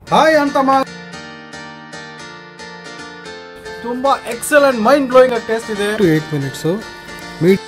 hi ಅಂತಮ್ಮ ತುಂಬಾ excellent mind blowing ಆಗಿ ಟೇಸ್ಟ್ ಇದೆ to eight minutes meet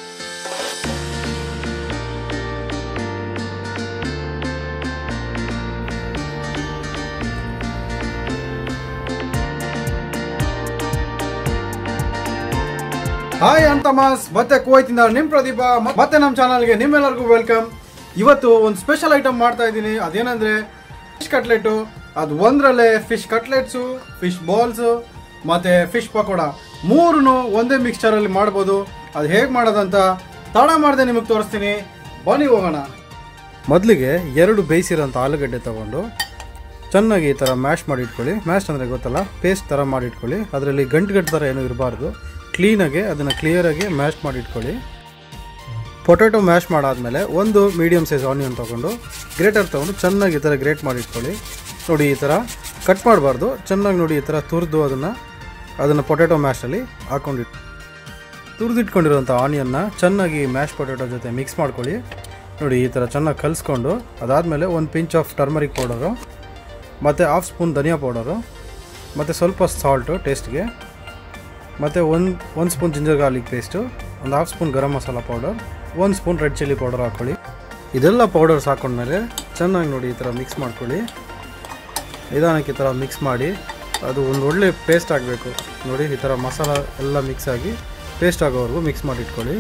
hi ಅಂತಮಾಸ್ ಮತ್ತೆ ಕುವೈತಿಂದ ನಿಮ್ ಪ್ರದೀಪ ಮ- ಮತ್ತೆ ನಮ್ಮ ಚಾನಲ್ಗೆ ನಿಮ್ಮೆಲ್ಲರಿಗೂ ವೆಲ್ಕಮ್ ಇವತ್ತು ಒಂದು ಸ್ಪೆಷಲ್ ಐಟಮ್ ಮಾಡ್ತಾ ಇದ್ದೀನಿ ಅದೇನಂದ್ರೆ ಫಿಶ್ ಕಟ್ಲೆಟು ಅದು ಒಂದರಲ್ಲೇ ಫಿಶ್ ಕಟ್ಲೆಟ್ಸು ಫಿಶ್ ಬಾಲ್ಸು ಮತ್ತೆ ಫಿಶ್ ಪಕೋಡ ಮೂರನ್ನು ಒಂದೇ ಮಿಕ್ಸ್ಚರಲ್ಲಿ ಮಾಡ್ಬೋದು ಅದು ಹೇಗೆ ಮಾಡೋದಂತ ತಡ ಮಾಡದೆ ನಿಮಗೆ ತೋರಿಸ್ತೀನಿ ಬನ್ನಿ ಹೋಗೋಣ ಮೊದಲಿಗೆ ಎರಡು ಬೇಯಿಸಿರೋಂಥ ಆಲೂಗಡ್ಡೆ ತಗೊಂಡು ಚೆನ್ನಾಗಿ ಈ ಥರ ಮ್ಯಾಶ್ ಮಾಡಿ ಇಟ್ಕೊಳ್ಳಿ ಮ್ಯಾಶ್ ಅಂದರೆ ಗೊತ್ತಲ್ಲ ಪೇಸ್ಟ್ ಥರ ಮಾಡಿ ಇಟ್ಕೊಳ್ಳಿ ಅದರಲ್ಲಿ ಗಂಟು ಗಂಟು ಥರ ಏನೂ ಇರಬಾರ್ದು ಕ್ಲೀನಾಗಿ ಅದನ್ನು ಕ್ಲಿಯರಾಗಿ ಮ್ಯಾಶ್ ಮಾಡಿ ಇಟ್ಕೊಳ್ಳಿ ಪೊಟ್ಯಾಟೊ ಮ್ಯಾಶ್ ಮಾಡಾದ್ಮೇಲೆ ಒಂದು ಮೀಡಿಯಮ್ ಸೈಜ್ ಆನಿಯನ್ ತೊಗೊಂಡು ಗ್ರೇಟರ್ ತೊಗೊಂಡು ಚೆನ್ನಾಗಿ ಈ ಥರ ಗ್ರೇಟ್ ಮಾಡಿ ಇಟ್ಕೊಳ್ಳಿ ನೋಡಿ ಈ ಥರ ಕಟ್ ಮಾಡಬಾರ್ದು ಚೆನ್ನಾಗಿ ನೋಡಿ ಈ ಥರ ತುರಿದು ಅದನ್ನು ಅದನ್ನು ಪೊಟ್ಯಾಟೊ ಮ್ಯಾಶಲ್ಲಿ ಹಾಕೊಂಡಿಟ್ಟು ತುರಿದಿಟ್ಕೊಂಡಿರೋಂಥ ಆನಿಯನ್ನ ಚೆನ್ನಾಗಿ ಮ್ಯಾಶ್ ಪೊಟ್ಯಾಟೊ ಜೊತೆ ಮಿಕ್ಸ್ ಮಾಡ್ಕೊಳ್ಳಿ ನೋಡಿ ಈ ಥರ ಚೆನ್ನಾಗಿ ಕಲಿಸ್ಕೊಂಡು ಅದಾದಮೇಲೆ ಒಂದು ಪಿಂಚ್ ಆಫ್ ಟರ್ಮರಿಕ್ ಪೌಡರು ಮತ್ತು ಹಾಫ್ ಸ್ಪೂನ್ ಧನಿಯಾ ಪೌಡರು ಮತ್ತು ಸ್ವಲ್ಪ ಸಾಲ್ಟು ಟೇಸ್ಟ್ಗೆ ಮತ್ತು ಒಂದು ಒಂದು ಸ್ಪೂನ್ ಜಿಂಜರ್ ಗಾರ್ಲಿಕ್ ಪೇಸ್ಟು ಒಂದು half spoon garam masala powder ಒಂದು ಸ್ಪೂನ್ ರೆಡ್ ಚಿಲ್ಲಿ ಪೌಡರ್ ಹಾಕ್ಕೊಳ್ಳಿ ಇದೆಲ್ಲ ಪೌಡರ್ಸ್ ಹಾಕೊಂಡ್ಮೇಲೆ ಚೆನ್ನಾಗಿ ನೋಡಿ ಈ ಥರ ಮಿಕ್ಸ್ ಮಾಡ್ಕೊಳ್ಳಿ ನಿಧಾನಕ್ಕೆ ಈ ಥರ ಮಿಕ್ಸ್ ಮಾಡಿ ಅದು ಒಂದು ಒಳ್ಳೆ ಪೇಸ್ಟ್ ಆಗಬೇಕು ನೋಡಿ ಈ ಥರ ಮಸಾಲ ಎಲ್ಲ ಮಿಕ್ಸ್ ಆಗಿ ಪೇಸ್ಟ್ ಆಗೋವರೆಗೂ ಮಿಕ್ಸ್ ಮಾಡಿ ಇಟ್ಕೊಳ್ಳಿ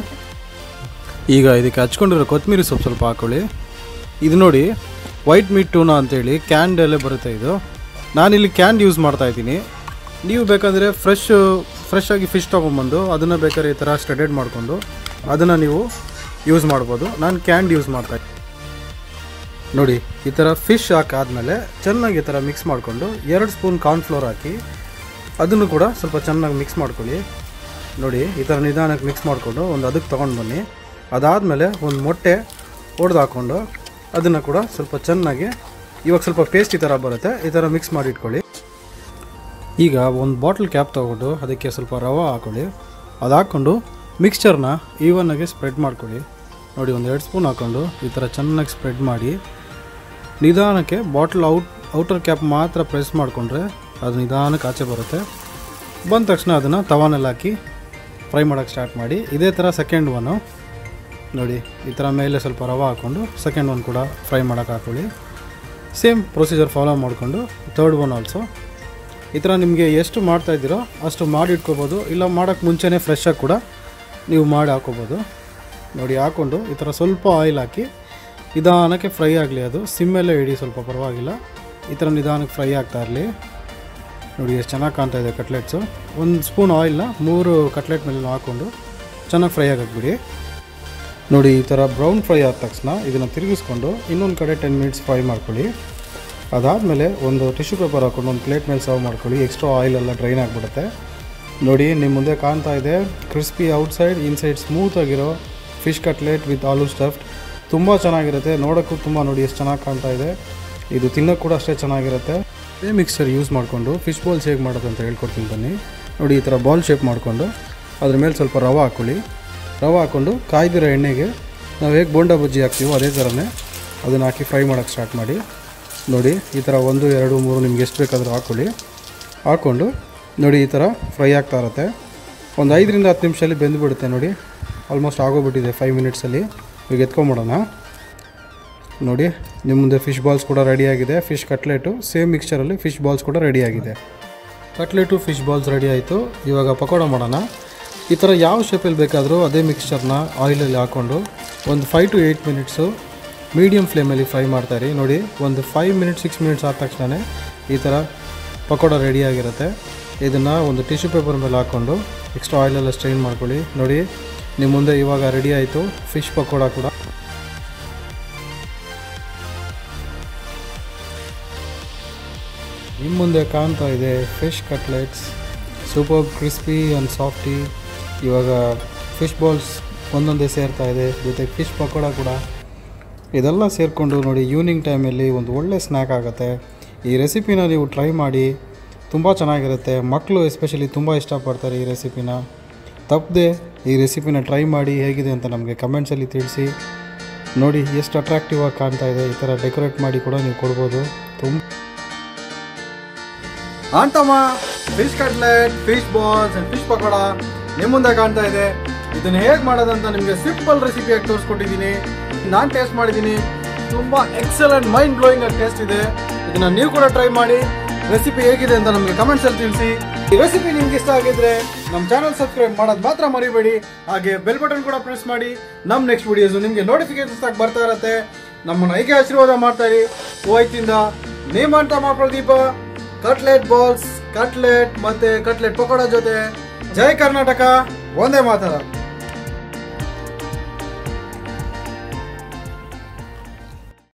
ಈಗ ಇದಕ್ಕೆ ಹಚ್ಕೊಂಡಿರೋ ಕೊತ್ತಂಬರಿ ಸೊಪ್ಪು ಸ್ವಲ್ಪ ಹಾಕ್ಕೊಳ್ಳಿ ಇದು ನೋಡಿ ವೈಟ್ ಮೀಟ್ ಟೂನಾ ಅಂತೇಳಿ ಕ್ಯಾನ್ಡಲ್ಲೇ ಬರುತ್ತೆ ಇದು ನಾನಿಲ್ಲಿ ಕ್ಯಾನ್ ಯೂಸ್ ಮಾಡ್ತಾ ಇದ್ದೀನಿ ನೀವು ಬೇಕಾದರೆ ಫ್ರೆಶ್ ಫ್ರೆಶ್ ಆಗಿ ಫಿಶ್ ತೊಗೊಂಬಂದು ಅದನ್ನು ಬೇಕಾದ್ರೆ ಈ ಥರ ಸ್ಟೆಡೆಡ್ ಮಾಡಿಕೊಂಡು ಅದನ್ನು ನೀವು ಯೂಸ್ ಮಾಡ್ಬೋದು ನಾನು ಕ್ಯಾಂಡ್ ಯೂಸ್ ಮಾಡ್ತಾ ಇದ್ದೀನಿ ನೋಡಿ ಈ ಥರ ಫಿಶ್ ಹಾಕಾದ್ಮೇಲೆ ಚೆನ್ನಾಗಿ ಈ ಥರ ಮಿಕ್ಸ್ ಮಾಡಿಕೊಂಡು ಎರಡು ಸ್ಪೂನ್ ಕಾರ್ನ್ಫ್ಲೋರ್ ಹಾಕಿ ಅದನ್ನು ಕೂಡ ಸ್ವಲ್ಪ ಚೆನ್ನಾಗಿ ಮಿಕ್ಸ್ ಮಾಡ್ಕೊಳ್ಳಿ ನೋಡಿ ಈ ಥರ ನಿಧಾನಕ್ಕೆ ಮಿಕ್ಸ್ ಮಾಡಿಕೊಂಡು ಒಂದು ಅದಕ್ಕೆ ತೊಗೊಂಡು ಬನ್ನಿ ಅದಾದಮೇಲೆ ಒಂದು ಮೊಟ್ಟೆ ಒಡೆದು ಹಾಕ್ಕೊಂಡು ಅದನ್ನು ಕೂಡ ಸ್ವಲ್ಪ ಚೆನ್ನಾಗಿ ಇವಾಗ ಸ್ವಲ್ಪ ಪೇಸ್ಟ್ ಈ ಥರ ಬರುತ್ತೆ ಈ ಥರ ಮಿಕ್ಸ್ ಮಾಡಿ ಇಟ್ಕೊಳ್ಳಿ ಈಗ ಒಂದು ಬಾಟ್ಲ್ ಕ್ಯಾಪ್ ತೊಗೊಂಡು ಅದಕ್ಕೆ ಸ್ವಲ್ಪ ರವೆ ಹಾಕ್ಕೊಳ್ಳಿ ಅದು ಹಾಕ್ಕೊಂಡು ಮಿಕ್ಸ್ಚರ್ನ ಈವನ್ನಾಗಿ ಸ್ಪ್ರೆಡ್ ಮಾಡ್ಕೊಳ್ಳಿ ನೋಡಿ ಒಂದು ಎರಡು ಸ್ಪೂನ್ ಹಾಕ್ಕೊಂಡು ಈ ಥರ ಚೆನ್ನಾಗಿ ಸ್ಪ್ರೆಡ್ ಮಾಡಿ ನಿಧಾನಕ್ಕೆ ಬಾಟ್ಲ್ ಔಟ್ ಔಟರ್ ಕ್ಯಾಪ್ ಮಾತ್ರ ಪ್ರೆಸ್ ಮಾಡಿಕೊಂಡ್ರೆ ಅದು ನಿಧಾನಕ್ಕೆ ಆಚೆ ಬರುತ್ತೆ ಬಂದ ತಕ್ಷಣ ಅದನ್ನು ತವಾನಲ್ಲಿ ಹಾಕಿ ಫ್ರೈ ಮಾಡೋಕ್ಕೆ ಸ್ಟಾರ್ಟ್ ಮಾಡಿ ಇದೇ ಥರ ಸೆಕೆಂಡ್ ಒನ್ನು ನೋಡಿ ಈ ಥರ ಮೇಲೆ ಸ್ವಲ್ಪ ರವೆ ಹಾಕ್ಕೊಂಡು ಸೆಕೆಂಡ್ ಒನ್ ಕೂಡ ಫ್ರೈ ಮಾಡೋಕ್ಕೆ ಹಾಕ್ಕೊಳ್ಳಿ ಸೇಮ್ ಪ್ರೊಸೀಜರ್ ಫಾಲೋ ಮಾಡಿಕೊಂಡು ತರ್ಡ್ ಒನ್ ಆಲ್ಸೋ ಈ ಥರ ನಿಮಗೆ ಎಷ್ಟು ಮಾಡ್ತಾ ಇದ್ದೀರೋ ಅಷ್ಟು ಮಾಡಿ ಇಟ್ಕೋಬೋದು ಇಲ್ಲ ಮಾಡೋಕ್ಕೆ ಮುಂಚೆನೇ ಫ್ರೆಶ್ ಆಗಿ ಕೂಡ ನೀವು ಮಾಡಿ ಹಾಕೋಬೋದು ನೋಡಿ ಹಾಕ್ಕೊಂಡು ಈ ಥರ ಸ್ವಲ್ಪ ಆಯಿಲ್ ಹಾಕಿ ನಿಧಾನಕ್ಕೆ ಫ್ರೈ ಆಗಲಿ ಅದು ಸಿಮ್ಮೆಲ್ಲೇ ಇಡಿ ಸ್ವಲ್ಪ ಪರವಾಗಿಲ್ಲ ಈ ಥರ ನಿಧಾನಕ್ಕೆ ಫ್ರೈ ಆಗ್ತಾ ಇರಲಿ ನೋಡಿ ಎಷ್ಟು ಚೆನ್ನಾಗಿ ಕಾಣ್ತಾ ಇದೆ ಕಟ್ಲೆಟ್ಸು ಒಂದು ಸ್ಪೂನ್ ಆಯಿಲ್ನ ಮೂರು ಕಟ್ಲೆಟ್ ಮೇಲೆ ಹಾಕ್ಕೊಂಡು ಚೆನ್ನಾಗಿ ಫ್ರೈ ಆಗಿಬಿಡಿ ನೋಡಿ ಈ ಥರ ಬ್ರೌನ್ ಫ್ರೈ ಆದ ತಕ್ಷಣ ಇದನ್ನು ತಿರುಗಿಸ್ಕೊಂಡು ಇನ್ನೊಂದು ಕಡೆ ಟೆನ್ ಮಿನಿಟ್ಸ್ ಫ್ರೈ ಮಾಡ್ಕೊಳ್ಳಿ ಅದಾದಮೇಲೆ ಒಂದು ಟಿಶ್ಯೂ ಪೇಪರ್ ಹಾಕ್ಕೊಂಡು ಒಂದು ಪ್ಲೇಟ್ ಮೇಲೆ ಸರ್ವ್ ಮಾಡ್ಕೊಳ್ಳಿ ಎಕ್ಸ್ಟ್ರಾ ಆಯಿಲ್ ಎಲ್ಲ ಡ್ರೈನ್ ಆಗಿಬಿಡುತ್ತೆ ನೋಡಿ ನಿಮ್ಮ ಮುಂದೆ ಕಾಣ್ತಾ ಇದೆ ಕ್ರಿಸ್ಪಿ ಔಟ್ಸೈಡ್ ಇನ್ಸೈಡ್ ಸ್ಮೂತ್ ಆಗಿರೋ fish cutlet with aloo stuffed ತುಂಬ ಚೆನ್ನಾಗಿರುತ್ತೆ ನೋಡೋಕ್ಕೂ ತುಂಬ ನೋಡಿ ಎಷ್ಟು ಚೆನ್ನಾಗಿ ಕಾಣ್ತಾ ಇದೆ ಇದು ತಿನ್ನೋಕ್ಕೆ ಕೂಡ ಅಷ್ಟೇ ಚೆನ್ನಾಗಿರುತ್ತೆ ಇದೇ ಮಿಕ್ಸ್ಚರ್ ಯೂಸ್ ಮಾಡಿಕೊಂಡು ಫಿಶ್ ಬಾಲ್ಸ್ ಹೇಗೆ ಮಾಡೋದು ಅಂತ ಹೇಳ್ಕೊಡ್ತೀನಿ ಬನ್ನಿ ನೋಡಿ ಈ ಥರ ಬಾಲ್ ಶೇಪ್ ಮಾಡಿಕೊಂಡು ಅದ್ರ ಮೇಲೆ ಸ್ವಲ್ಪ ರವೆ ಹಾಕ್ಕೊಳ್ಳಿ ರವೆ ಹಾಕ್ಕೊಂಡು ಕಾಯ್ದಿರೋ ಎಣ್ಣೆಗೆ ನಾವು ಹೇಗೆ ಬೋಂಡ ಬಜ್ಜಿ ಹಾಕ್ತೀವೋ ಅದೇ ಥರನೇ ಅದನ್ನು ಹಾಕಿ ಫ್ರೈ ಮಾಡೋಕ್ಕೆ ಸ್ಟಾರ್ಟ್ ಮಾಡಿ ನೋಡಿ ಈ ಥರ ಒಂದು ಎರಡು ಮೂರು ನಿಮ್ಗೆ ಎಷ್ಟು ಬೇಕಾದರೂ ಹಾಕ್ಕೊಳ್ಳಿ ಹಾಕ್ಕೊಂಡು ನೋಡಿ ಈ ಥರ ಫ್ರೈ ಆಗ್ತಾ ಇರುತ್ತೆ ಒಂದು ಐದರಿಂದ ಹತ್ತು ನಿಮಿಷದಲ್ಲಿ ಬೆಂದುಬಿಡುತ್ತೆ ನೋಡಿ ಆಲ್ಮೋಸ್ಟ್ ಆಗೋಗ್ಬಿಟ್ಟಿದೆ ಫೈವ್ ಮಿನಿಟ್ಸಲ್ಲಿ ಈಗ ಎತ್ಕೊಂಬಿಡೋಣ ನೋಡಿ ನಿಮ್ಮ ಮುಂದೆ ಫಿಶ್ ಬಾಲ್ಸ್ ಕೂಡ ರೆಡಿಯಾಗಿದೆ ಫಿಶ್ ಕಟ್ಲೆಟು ಸೇಮ್ ಮಿಕ್ಸ್ಚರಲ್ಲಿ ಫಿಶ್ ಬಾಲ್ಸ್ ಕೂಡ ರೆಡಿಯಾಗಿದೆ ಕಟ್ಲೆಟು ಫಿಶ್ ಬಾಲ್ಸ್ ರೆಡಿ ಆಯಿತು ಇವಾಗ ಪಕೋಡ ಮಾಡೋಣ ಈ ಥರ ಯಾವ ಶೇಪಲ್ಲಿ ಬೇಕಾದರೂ ಅದೇ ಮಿಕ್ಸ್ಚರ್ನ ಆಯಿಲಲ್ಲಿ ಹಾಕ್ಕೊಂಡು ಒಂದು five to eight minutes medium ಫ್ಲೇಮಲ್ಲಿ ಫ್ರೈ ಮಾಡ್ತಾಯಿರಿ ನೋಡಿ ಒಂದು ಫೈವ್ ಮಿನಿಟ್ಸ್ ಸಿಕ್ಸ್ ಮಿನಿಟ್ಸ್ ಆದ ತಕ್ಷಣ ಈ ಥರ ಪಕೋಡ ರೆಡಿಯಾಗಿರುತ್ತೆ ಇದನ್ನು ಒಂದು ಟಿಶ್ಯೂ ಪೇಪರ್ ಮೇಲೆ ಹಾಕ್ಕೊಂಡು ಎಕ್ಸ್ಟ್ರಾ ಆಯಿಲೆಲ್ಲ ಸ್ಟ್ರೈನ್ ಮಾಡ್ಕೊಳ್ಳಿ ನೋಡಿ ನಿಮ್ಮ ಮುಂದೆ ಇವಾಗ ರೆಡಿ ಆಯಿತು ಫಿಶ್ ಪಕೋಡ ಕೂಡ ನಿಮ್ಮ ಮುಂದೆ ಕಾಣ್ತಾ ಇದೆ fish cutlets super crispy and softy ಇವಾಗ ಫಿಶ್ ಬಾಲ್ಸ್ ಒಂದೊಂದೇ ಸೇರ್ತಾ ಇದೆ ಜೊತೆಗೆ ಫಿಶ್ ಪಕೋಡ ಕೂಡ ಇದೆಲ್ಲ ಸೇರಿಕೊಂಡು ನೋಡಿ ಈವ್ನಿಂಗ್ ಟೈಮಲ್ಲಿ ಒಂದು ಒಳ್ಳೆ ಸ್ನ್ಯಾಕ್ ಆಗುತ್ತೆ ಈ ರೆಸಿಪಿನ ನೀವು ಟ್ರೈ ಮಾಡಿ ತುಂಬ ಚೆನ್ನಾಗಿರುತ್ತೆ ಮಕ್ಕಳು ಎಸ್ಪೆಷಲಿ ತುಂಬ ಇಷ್ಟಪಡ್ತಾರೆ ಈ ರೆಸಿಪಿನ ತಪ್ಪದೆ ಈ ರೆಸಿಪಿನ ಟ್ರೈ ಮಾಡಿ ಹೇಗಿದೆ ಅಂತ ನಮಗೆ ಕಮೆಂಟ್ಸಲ್ಲಿ ತಿಳಿಸಿ ನೋಡಿ ಎಷ್ಟು ಅಟ್ರಾಕ್ಟಿವ್ ಆಗಿ ಕಾಣ್ತಾ ಇದೆ ಈ ಥರ ಡೆಕೋರೇಟ್ ಮಾಡಿ ಕೂಡ ನೀವು ಕೊಡ್ಬೋದು ತುಂಬ ಅಂತಮ್ಮ fish cutlet fish balls and fish pakoda ನಿಮ್ಮ ಮುಂದೆ ಕಾಣ್ತಾ ಇದೆ ಇದನ್ನ ಹೇಗೆ ಮಾಡೋದಂತ ನಿಮಗೆ ಸಿಂಪಲ್ ರೆಸಿಪಿಯಾಗಿ ತೋರಿಸ್ಕೊಟ್ಟಿದ್ದೀನಿ ನಾನು ಟೇಸ್ಟ್ ಮಾಡಿದ್ದೀನಿ ತುಂಬ ಎಕ್ಸಲೆಂಟ್ ಮೈಂಡ್ ಬ್ಲೋಯಿಂಗ್ ಆಗಿ ಟೇಸ್ಟ್ ಇದೆ ಇದನ್ನ ನೀವು ಕೂಡ ಟ್ರೈ ಮಾಡಿ ರೆಸಿಪಿ ಹೇಗಿದೆ ಅಂತ ನಮಗೆ ಕಮೆಂಟ್ಸ್ ಅಲ್ಲಿ ತಿಳಿಸಿ ಈ ರೆಸಿಪಿ ನಿಮ್ಗೆ ಇಷ್ಟ ಆಗಿದ್ರೆ ನಮ್ಮ ಚಾನಲ್ ಸಬ್ಸ್ಕ್ರೈಬ್ ಮಾಡೋದು ಮಾತ್ರ ಮರಿಬೇಡಿ ಹಾಗೆ ಬೆಲ್ ಬಟನ್ ಕೂಡ ಪ್ರೆಸ್ ಮಾಡಿ ನಮ್ಮ ನೆಕ್ಸ್ಟ್ ವಿಡಿಯೋಸ್ ನಿಮಗೆ ನೋಟಿಫಿಕೇಶನ್ಸ್ ಆಗಿ ಬರ್ತಾ ಇರತ್ತೆ ನಮ್ಮನ್ನ ಹೀಗೆ ಆಶೀರ್ವಾದ ಮಾಡ್ತಾ ಇರಿ ಕುವೈತಿಂದ ನೇಮಂತ ಪ್ರದೀಪ ಕಟ್ಲೆಟ್ ಬಾಲ್ಸ್ ಕಟ್ಲೆಟ್ ಮತ್ತೆ ಕಟ್ಲೆಟ್ ಪಕೋಡ ಜೊತೆ ಜೈ ಕರ್ನಾಟಕ ಒಂದೇ ಮಾತಾಡ